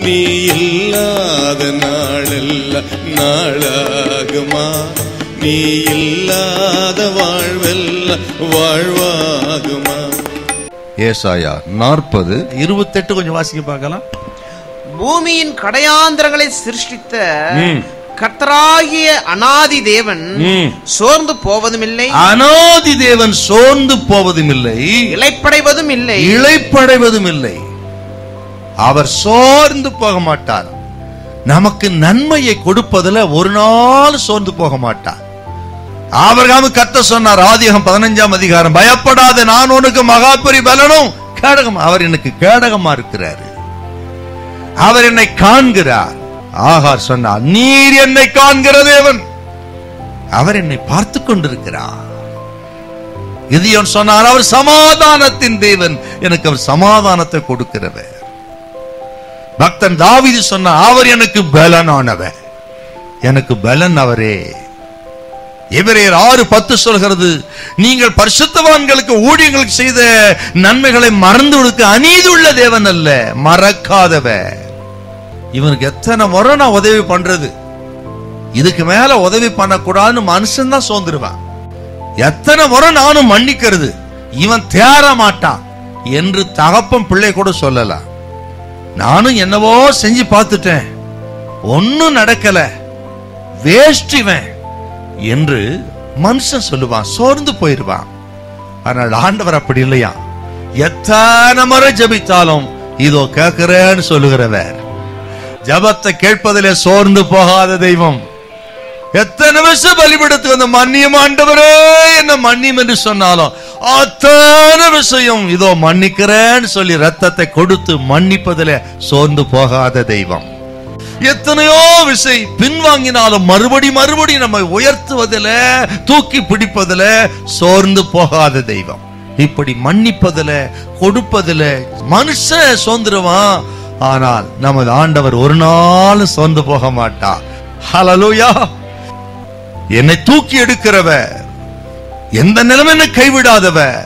நீ இல்லாத நாளெல்லாம் நாளாகுமா நீ இல்லாத வாழ்வெல்லாம் வாழ்வாகுமா ஏசாயா நாற்பது இருபத்தெட்டு கொஞ்சம் வாசிக்க பார்க்கலாம் பூமியின் கடையாந்திரங்களை சிருஷ்டித்த கர்த்தராகிய அனாதி தேவன் சோர்ந்து போவதுமில்லை அனாதி தேவன் சோர்ந்து போவதும் இல்லை இலைப்படைவதும் இல்லை இழைப்படைவதும் இல்லை அவர் சோர்ந்து போக மாட்டார் நமக்கு நன்மையை கொடுப்பதுல ஒரு நாள் சோர்ந்து போக மாட்டார் ஆபிரகாமு கத்த சொன்னார் ஆதிகம் பதினஞ்சாம் அதிகாரம் பயப்படாத நான் உனக்கு மகாபரி பலனும் கேடகம் அவர் எனக்கு கேடகமா இருக்கிறாரு அவர் என்னை காண்கிறார் ஆகார் சொன்னார் நீர் என்னை காண்கிற தேவன் அவர் என்னை பார்த்து கொண்டிருக்கிறார் கிதியோன் சொன்னார் அவர் சமாதானத்தின் தேவன் எனக்கு அவர் சமாதானத்தை கொடுக்கிறவர் பக்தன் தாவீது சொன்னார் அவர் எனக்கு பலனானவர் எனக்கு பலன் அவரே எபிரேயர் ஆறு பத்து சொல்கிறது நீங்கள் பரிசுத்தவான்களுக்கு ஊழியங்களுக்கு செய்த நன்மைகளை மறந்து கொடுக்க அநீதியுள்ள தேவன் அல்ல மறக்காதவர் இவனுக்கு எத்தனை முறை நான் உதவி பண்றது இதுக்கு மேல உதவி பண்ணக்கூடாதுன்னு மனுஷன் தான் சோர்ந்துருவான் எத்தனை முறை நானும் மன்னிக்கிறது இவன் தேற மாட்டான் என்று தகப்பன் பிள்ளை கூட சொல்லலாம் நானும் என்னவோ செஞ்சு பார்த்துட்டேன் ஒன்னும் நடக்கல வேஸ்ட் இவன் என்று மனுஷன் சொல்லுவான் சோர்ந்து போயிருவான் ஆனால் ஆண்டவர் அப்படி இல்லையா எத்தனை முறை ஜபித்தாலும் இதோ கேட்கிறேன்னு சொல்லுகிறவர் ஜபத்தை கேட்பதிலே சோர்ந்து போகாத தெய்வம் எத்தனை வருஷம் பலிபடுத்து வந்த மன்னியம் ஆண்டவரே என்ன மன்னியம் என்று சொன்னாலும் அத்தனை விஷயம் இதோ மன்னிக்கிறேன்னு சொல்லி ரத்தத்தை கொடுத்து மன்னிப்பதிலே சோர்ந்து போகாத தெய்வம் எத்தனையோ விசை பின்வாங்கினாலும் மறுபடி மறுபடி நம்மை உயர்த்துவதில தூக்கி பிடிப்பதில சோர்ந்து போகாத தெய்வம் இப்படி மன்னிப்பதில கொடுப்பதில மனுஷன் சோர்ந்துருவான் ஆனால் நமது ஆண்டவர் ஒரு நாளும் சோர்ந்து போக மாட்டார் ஹalleluya என்னை தூக்கி எடுக்கிறவர் எந்த நிலைமை என்னை கைவிடாதவர்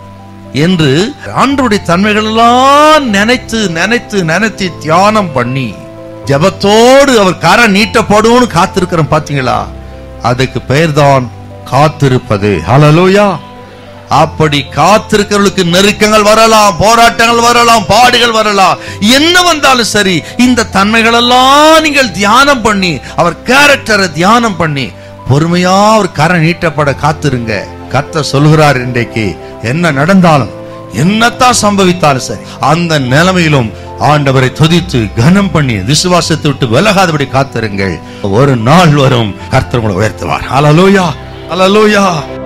என்று ஆண்டவருடைய தன்மைகள் எல்லாம் நினைத்து நினைத்து நினைத்து தியானம் பண்ணி ஜெபத்தோடு அவர் கரை நீட்டப்படும்னு காத்திருக்கிறோம் பாத்தீங்களா அதுக்கு பெயர்தான் காத்திருப்பது ஹalleluya அப்படி காத்திருக்கிறவர்களுக்கு நெருக்கங்கள் வரலாம் போராட்டங்கள் வரலாம் பாடுகள் வரலாம் என்ன வந்தாலும் சரி இந்த தன்மைகள் எல்லாம் நீங்கள் தியானம் பண்ணி அவர் கேரக்டரை தியானம் பண்ணி பொறுமையா அவர் கரை நீட்டப்பட காத்திருங்க கத்த சொல்கிறார் இன்றைக்கு என்ன நடந்தாலும் என்னத்தான் சம்பவித்தாலும் சரி அந்த நிலைமையிலும் ஆண்டவரை துதித்து கனம் பண்ணி விசுவாசத்தை விட்டு விலகாதபடி காத்திருங்கள் ஒரு நாள் வரும் கர்த்தர் உங்களை உயர்த்துவார் அலலோயா அலலோயா